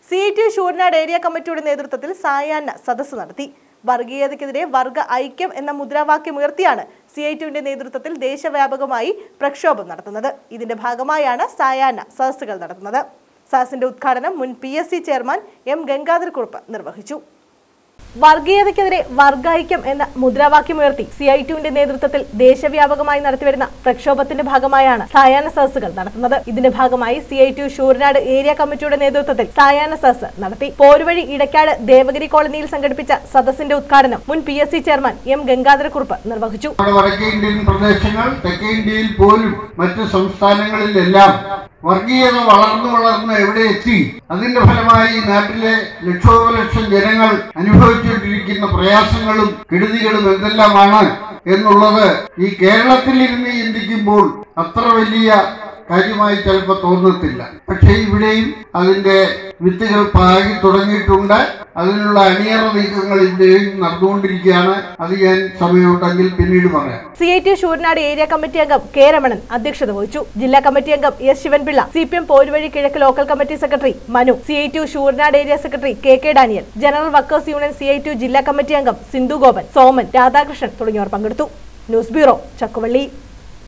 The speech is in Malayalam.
സി ടി ഷൂർനാട് ഏരിയ കമ്മിറ്റിയുടെ നേതൃത്വത്തിൽ സായാഹ്ന സദസ്സ് നടത്തി വർഗീയതയ്ക്കെതിരെ വർഗ ഐക്യം എന്ന മുദ്രാവാക്യം ഉയർത്തിയാണ് സി ഐ ടിയുടെ നേതൃത്വത്തിൽ ദേശവ്യാപകമായി പ്രക്ഷോഭം നടത്തുന്നത് ഇതിന്റെ ഭാഗമായാണ് സായാഹ്ന സദസ്സുകൾ നടത്തുന്നത് സദസ്സിന്റെ ഉദ്ഘാടനം മുൻ P S C chairman M Gangadhar Kurup നിർവഹിച്ചു വർഗീയതയ്ക്കെതിരെ വർഗൈക്യം എന്ന മുദ്രാവാക്യമുയർത്തി സി ഐ ടുവിന്റെ നേതൃത്വത്തിൽ ദേശവ്യാപകമായി നടത്തിവരുന്ന പ്രക്ഷോഭത്തിന്റെ ഭാഗമായാണ് സായാഹ്ന സദസ്സുകൾ നടത്തുന്നത് ഇതിന്റെ ഭാഗമായി C I TU Sooranad area കമ്മിറ്റിയുടെ നേതൃത്വത്തിൽ സായാഹ്ന സദസ്സ് നടത്തി പോരുവഴി ഇടയ്ക്കാട് ദേവഗിരി കോളനിയിൽ സംഘടിപ്പിച്ച സദസ്സിന്റെ ഉദ്ഘാടനം മുൻ P S C chairman M Gangadharakurup നിർവഹിച്ചു നമ്മുടെ വടക്കേ ഇന്ത്യൻ പ്രദേശങ്ങൾ തെക്കേ ഇന്ത്യയിൽ പോലും മറ്റ് സംസ്ഥാനങ്ങളിലെല്ലാം വർഗീയത വളർന്നു വളർന്ന് എവിടെ എത്തി അതിന്റെ ഫലമായി ഈ നാട്ടിലെ ലക്ഷോപലക്ഷം ജനങ്ങൾ അനുഭവിച്ചുകൊണ്ടിരിക്കുന്ന പ്രയാസങ്ങളും കെടുതികളും എന്തെല്ലാമാണ് എന്നുള്ളത് ഈ കേരളത്തിൽ ഇരുന്ന് ചിന്തിക്കുമ്പോൾ അത്ര വലിയ കാര്യമായി ചിലപ്പോൾ തോന്നത്തില്ല പക്ഷേ ഇവിടെയും അതിന്റെ വിത്തുകൾ പാകി തുടങ്ങിയിട്ടുണ്ട് അതിനുള്ള അണിയറ നീക്കങ്ങൾ ഇവിടെയും നടന്നുകൊണ്ടിരിക്കുകയാണ് അത് ഞാൻ സമയമുണ്ടെങ്കിൽ പിന്നീട് പറയാം C I T Sooranad area committee അംഗം കെ രമണൻ അധ്യക്ഷത വഹിച്ചു ജില്ലാ കമ്മിറ്റി അംഗം S Sivanpillai C P M Poruvazhi കിഴക്ക് local committee secretary Manu C I T Sooranad area secretary K K Daniel general workers union C I T ജില്ലാ കമ്മിറ്റി അംഗം സിന്ധു ഗോപൻ സോമൻ രാധാകൃഷ്ണൻ തുടങ്ങിയവർ പങ്കെടുത്തു ന്യൂസ് ബ്യൂറോ ചക്കുവള്ളി